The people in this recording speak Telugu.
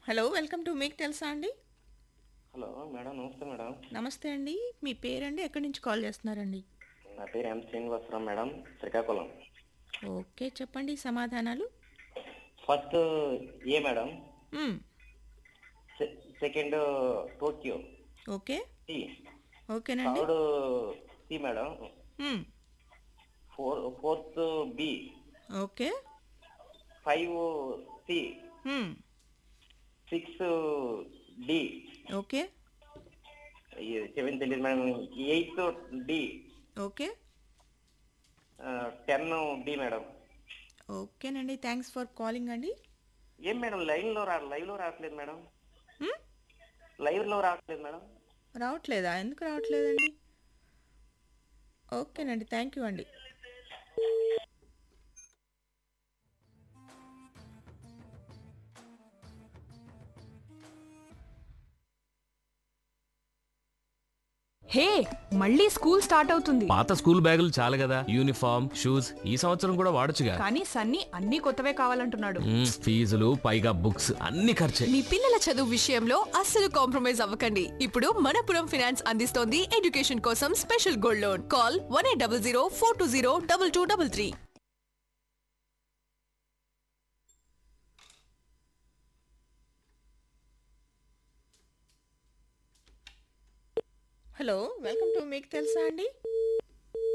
హలో వెల్కమ్ టు మీకు తెలుసా అండి హలో మేడం నమస్తే మేడం నమస్తే అండి మీ పేరండి ఎక్కడి నుంచి కాల్ చేస్తున్నారండి నా పేరు M Srinivasarao madam Srikakulam okay చెప్పండి సమాధానాలు ఫస్ట్ ఏ మేడం మ్మ్. సె- సెకండ్ టోక్యో ఓకే సి ఓకేనండి third C madam hmm. Four fourth B okay five C hmm. Six D okay seven తెలియదు madam eighth D okay ten D madam ఓకేనండి థ్యాంక్స్ ఫర్ కాలింగ్ అండి ఏం మేడం లైవ్ లో రా లైవ్ లో రావట్లేదు మేడం మ్మ్? లైవ్ లో రావట్లేదు మేడం రావట్లేదా ఎందుకు రావట్లేదండి ఓకేనండి థ్యాంక్ యూ అండి హే మళ్ళీ స్కూల్ స్టార్ట్ అవుతుంది పాత స్కూల్ బ్యాగులు చాలు కదా యూనిఫామ్ షూస్ ఈ సంవత్సరం కూడా వాడొచ్చుగా కానీ సన్నీ అన్ని కొత్తవే కావాలంటున్నాడు మ్మ్, ఫీజులు పైగా బుక్స్ అన్ని ఖర్చే మీ పిల్లల చదువు విషయంలో అస్సలు కాంప్రమైజ్ అవ్వకండి ఇప్పుడు మనపురం ఫైనాన్స్ అందిస్తోంది ఎడ్యుకేషన్ కోసం special gold loan call one eight double zero four two zero double two double three hello welcome to మీకు తెలుసా అండి